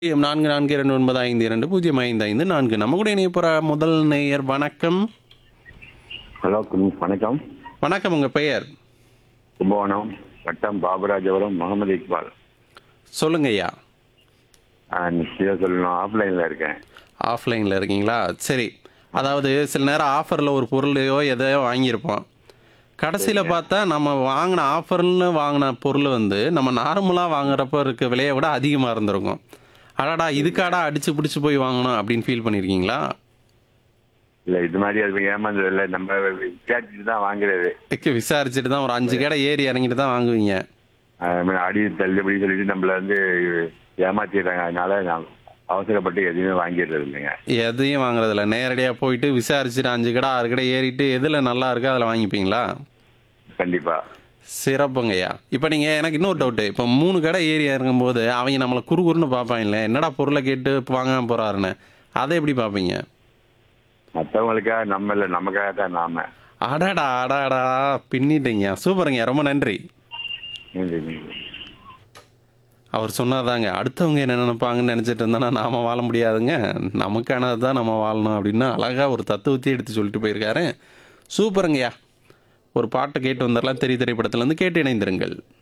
பூஜ்ஜியம் நான்கு நான்கு இரண்டு ஒன்பது ஐந்து இரண்டு பூஜ்ஜியம் ஐந்து ஐந்து நான்கு நம்ம கூட இணைய போகிற முதல் நேயர் வணக்கம் ஹலோ கும்- வணக்கம் வணக்கம் உங்கள் பெயர் கும்பகோணம் வட்டம் பாபுராஜபுரம் முகமது இக்பால் சொல்லுங்க ஐயா நிச்சயம் சொல்லணும் ஆஃப்லைனில் இருக்கேன் ஆஃப்லைனில் இருக்கீங்களா சரி அதாவது சில நேரம் ஆஃபரில் ஒரு பொருளையோ எதையோ வாங்கியிருப்போம் கடைசியில் பார்த்தா நம்ம வாங்கின ஆஃபர்னு வாங்கின பொருள் வந்து நம்ம நார்மலாக வாங்குறப்ப இருக்க விலையை விட அதிகமாக இருந்திருக்கும் அடடா இதுக்காடா அடிச்சு பிடிச்சி போய் வாங்கணும் அப்படின்னு ஃபீல் பண்ணியிருக்கீங்களா இல்லை இது மாதிரி அது ஏமாந்தது இல்லை நம்ம விசாரிச்சுட்டு தான் வாங்குறது இக்கு விசாரிச்சுட்டு தான் ஒரு அஞ்சு கடை ஏறி இறங்கிட்டு தான் வாங்குவீங்க அது மாதிரி அடி தள்ளுபடி சொல்லிட்டு நம்மள வந்து ஏமாத்திடுறாங்க அதனால நான் அவசரப்பட்டு எதுவுமே வாங்கிடுறது இல்லைங்க எதையும் வாங்குறதில்ல நேரடியாக போயிட்டு விசாரிச்சுட்டு அஞ்சு கடை ஆறு கடை ஏறிட்டு எதில் நல்லா இருக்கோ அதில் வாங்கிப்பீங்களா கண்டிப்பா சிறப்புங்கய்யா இப்போ நீங்கள் எனக்கு இன்னொரு டவுட்டு இப்போ மூணு கடை ஏறி இறங்கும்போது அவங்க நம்மளை குறுகுறுன்னு பார்ப்பாங்கல்ல என்னடா பொருளை கேட்டு வாங்காம போகிறாருன்னு அதை எப்படி பார்ப்பீங்க மற்றவங்களுக்காக நம்ம இல்லை நமக்காக தான் நாம அடாடா அடாடா பின்னிட்டீங்க சூப்பருங்க ரொம்ப நன்றி அவர் சொன்னாதாங்க அடுத்தவங்க என்ன நினைப்பாங்கன்னு நினச்சிட்டு இருந்தானா நாம வாழ முடியாதுங்க நமக்கானது தான் நம்ம வாழணும் அப்படின்னு அழகாக ஒரு தத்துவத்தையே எடுத்து சொல்லிட்டு போயிருக்காரு சூப்பருங்கய்யா ஒரு பாட்டை கேட்டு வந்துடலாம் தெரிய திரைப்படத்துலேருந்து கேட்டு இணைந்திருங்கள்